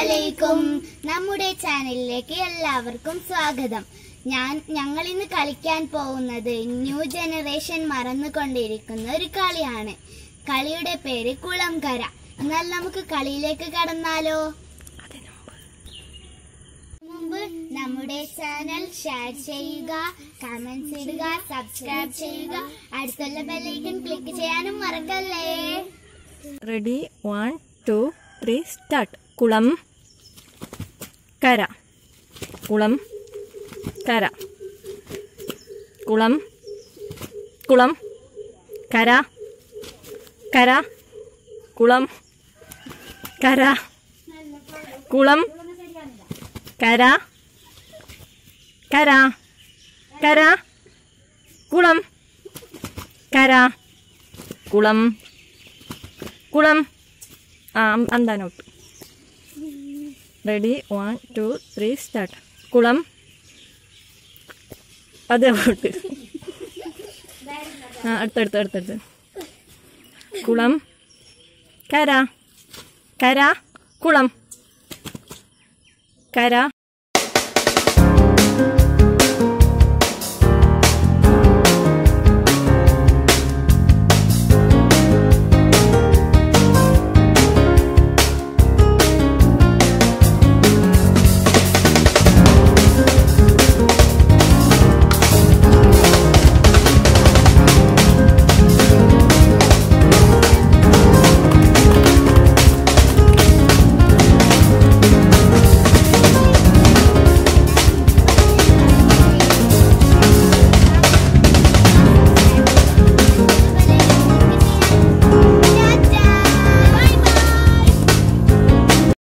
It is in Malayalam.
അലൈക്കും നമ്മുടെ ചാനലിലേക്ക് എല്ലാവർക്കും സ്വാഗതം ഞാൻ ഞങ്ങൾ ഇന്ന് കളിക്കാൻ പോകുന്നത് ന്യൂ ജനറേഷൻ മറന്നുകൊണ്ടിരിക്കുന്ന ഒരു കളിയാണ് കളിയുടെ പേര് കുളംകര എന്നാൽ നമുക്ക് കളിയിലേക്ക് കടന്നാലോ മുമ്പ് നമ്മുടെ ചാനൽ ഷെയർ ചെയ്യുക കമന്റ്സ് ഇടുക സബ്സ്ക്രൈബ് ചെയ്യുക അടുത്തുള്ള ബെല്ലൈക്കൺ ക്ലിക്ക് ചെയ്യാനും മറക്കല്ലേ ready one two three start കുളം കര കുളം കര കുളം കുളം കര കര കുളം കര കുളം കര കര കര കുളം കര കുളം കുളം ആ അന്താനോട്ട് ready one two three start കുളം അത് ഔട്ട് ആ അടുത്തടുത്ത് അടുത്തടുത്ത് കുളം കര കര കുളം കര